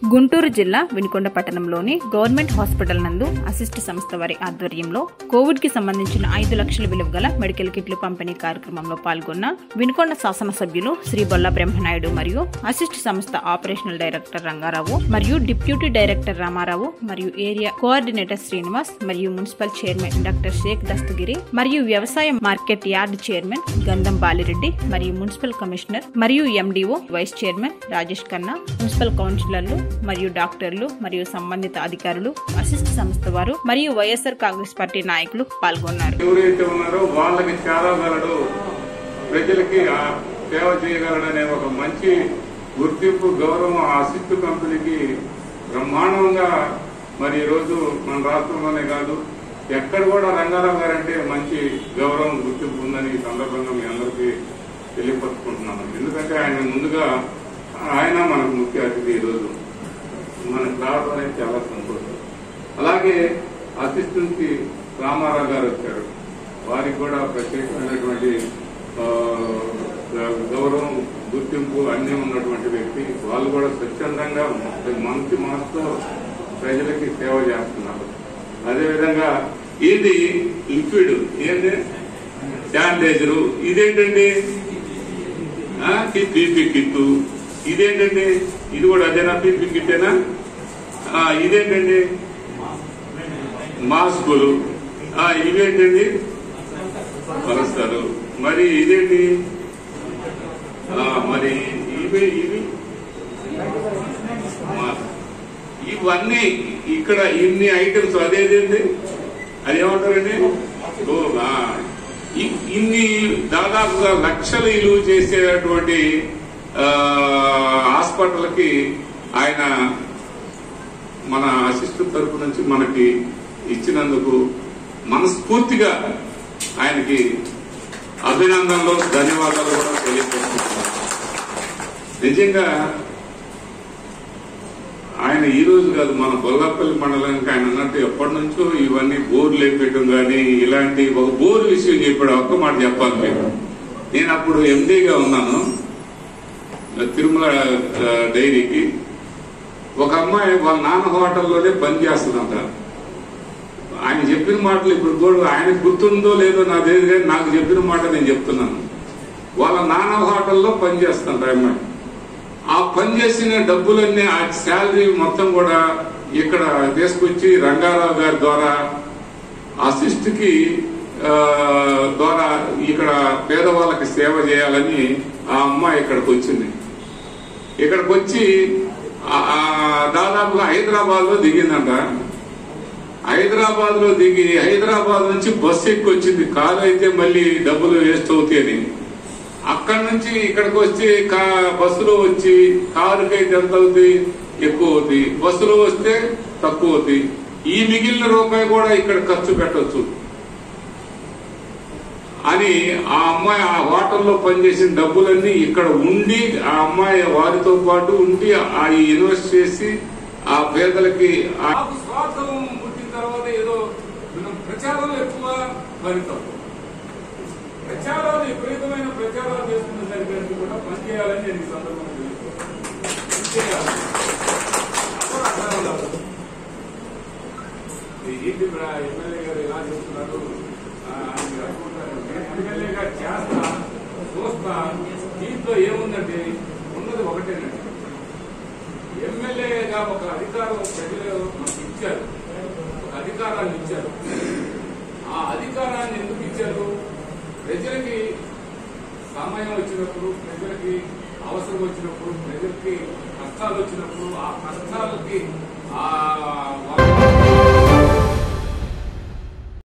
గుంటూరు జిల్లా వినుకొండ పట్టణంలోని government hospital నందు అసిస్ట్ సంస్థ వారి ఆధ్వర్యంలో కోవిడ్ కి సంబంధించిన ఐదు లక్షల విలువ గల మెడికల్ కిట్లు పంపిణీ కార్యక్రమంలో పాల్గొన్న వినుకొండ శాసనసభ్యులు శ్రీ బొల్ల బ్రహ్మనాయుడు మరియు అసిస్ట్ సంస్థ ఆపరేషనల్ డైరెక్టర్ రంగారావు మరియు డిప్యూటీ డైరెక్టర్ రామారావు మరియు ఏరియా కోఆర్డినేటర్ శ్రీనివాస్ మరియు municipal chairman doctor Shaik Dastagiri మరియు వ్యవసాయ market yard chairman Gandham Balireddy మరియు మున్సిపల్ కమిషనర్ మరియు MDO vice chairman Rajesh Khanna municipal కౌన్సిలర్లు మరియు డాక్టర్లు మరియు సంబంధిత అధికారులు అసిస్ట్ సంస్థ వారు మరియు వైఎస్ఆర్ కాంగ్రెస్ పార్టీ నాయకులు పాల్గొన్నారు ఎవరైతే ఉన్నారో వాళ్ళకి చేరగలడు ప్రజలకి ఆ సేవ చేయగలడనే ఒక మంచి గుర్తింపు గౌరవం ఆ అసిస్ట్ కంపెనీకి బ్రహ్మాండంగా మరి ఈరోజు మన రాష్ట్రంలోనే కాదు ఎక్కడ కూడా రంగారావు గారు అంటే మంచి గౌరవం గుర్తింపు ఉందని ఈ సందర్భంగా మీ అందరికీ తెలియపరుచుకుంటున్నాను ఎందుకంటే ఆయన ముందుగా ఆయన మనకు ముఖ్య అతిథి ఈరోజు మనకు రావడం అనేది చాలా సంతోషం అలాగే అసిస్టెంట్ రామారావు గారు వచ్చారు వారికి కూడా ప్రత్యేకమైనటువంటి ఆ, గౌరవం గుర్తింపు అన్నీ ఉన్నటువంటి వ్యక్తి వాళ్ళు కూడా స్వచ్ఛందంగా మంచి మనసుతో ప్రజలకి సేవ చేస్తున్నారు అదేవిధంగా ఇది లిక్విడ్ ఏంటి శానిటైజరు ఇదేంటండి పీపీ కిట్టు ఇదేంటండి ఇది కూడా అదేనా పీపీ కిట్టేనా ఆ, ఇదేంటండి మాస్కులు ఆ, ఇవేంటండి వరస్తారు మరి ఇదేంటి ఆ, మరి ఇవి ఇవి మాస్క్. ఇవన్నీ ఇక్కడ ఇన్ని ఐటమ్స్ అదేదేంటి అది ఏమంటారండి ఓ, ఆ, ఇ- ఇన్ని దాదాపుగా లక్షలు ఇలువ చేసేటువంటి ఆ, హాస్పిటల్కి ఆయన మన అసిస్టెంట్ తరపు నుంచి మనకి ఇచ్చినందుకు మనస్ఫూర్తిగా ఆయనకి అభినందనలు ధన్యవాదాలు కూడా తెలియజేస్తున్నాను నిజంగా ఆయన ఈ రోజు కాదు మన బొల్లాపల్లి మండలానికి ఆయన అన్నట్టు ఎప్పటి నుంచో ఇవన్నీ బోర్లు వేపేయటం కానీ ఇలాంటి ఒక బోర్ విషయం చెప్పాడు ఒక్క మాట చెప్పాలి మీరు నేను అప్పుడు ఎండీగా ఉన్నాను తిరుమల ఆ, డైరీకి ఒక అమ్మాయి వాళ్ళ నాన్న హోటల్లోనే పని చేస్తుందంట ఆయన చెప్పిన మాటలు ఇప్పుడు కూడా ఆయన గుర్తుందో లేదో నాకు తెలియదు కానీ నాకు చెప్పిన మాట నేను చెప్తున్నాను వాళ్ళ నాన్న హోటల్లో పని చేస్తుంట ఆ అమ్మాయి ఆ పని చేసిన డబ్బులన్నీ ఆ శాలరీ మొత్తం కూడా ఇక్కడ తీసుకొచ్చి రంగారావు గారి ద్వారా అసిస్ట్ కి ఆ, ద్వారా ఇక్కడ పేదవాళ్ళకి సేవ చేయాలని ఆ అమ్మాయి ఇక్కడికి వచ్చింది ఇక్కడికి వచ్చి ఆ- ఆ దాదాపుగా హైదరాబాద్ లో దిగిందంట హైదరాబాద్ లో దిగి హైదరాబాద్ నుంచి బస్సు ఎక్కి వచ్చింది కారు అయితే మళ్ళీ డబ్బులు వేస్ట్ అవుతాయి అని అక్కడి నుంచి ఇక్కడికి వచ్చి కా- బస్సులో వచ్చి కారుకి అయితే ఎంత అవుతుంది ఎక్కువ అవుతుంది బస్సులో వస్తే తక్కువ అవుతుంది ఈ మిగిలిన రూపాయి కూడా ఇక్కడ ఖర్చు పెట్టొచ్చు అని ఆ అమ్మాయి ఆ హోటల్లో పనిచేసిన డబ్బులన్నీ ఇక్కడ ఉండి ఆ అమ్మాయి వారితో పాటు ఉండి ఆ ఇన్వెస్ట్ చేసి ఆ పేదలకి ఆ స్వార్థం పుట్టిన తర్వాత ఏదో మనం ప్రచారం ఎక్కువ ఫలితం ప్రచారాలు విపరీతమైన ప్రచారాలు చేస్తున్న సరిగ్గా కూడా పనిచేయాలని నేను ఈ సందర్భంగా తెలుస్తున్నాను. పనిచేయాలి. అప్పుడు అర్థం కాదు. ఏంటి బ్రా ఎమ్మెల్యే గారు ఎలా చేస్తున్నారు ఆ, అని మీరు అనుకుంటారు. నేను ఎమ్మెల్యేగా చేస్తా చూస్తా దీంట్లో ఏముందంటే ఉన్నది ఒకటేనండి ఎమ్మెల్యేగా ఒక అధికారం ప్రజలు మనకు ఇచ్చారు ఒక అధికారాన్ని ఇచ్చారు ఆ అధికారాన్ని ఎందుకు ఇచ్చారు ప్రజలకి సమయం వచ్చినప్పుడు ప్రజలకి అవసరం వచ్చినప్పుడు ప్రజలకి కష్టాలు వచ్చినప్పుడు ఆ కష్టాలకి ఆ వాళ్ళ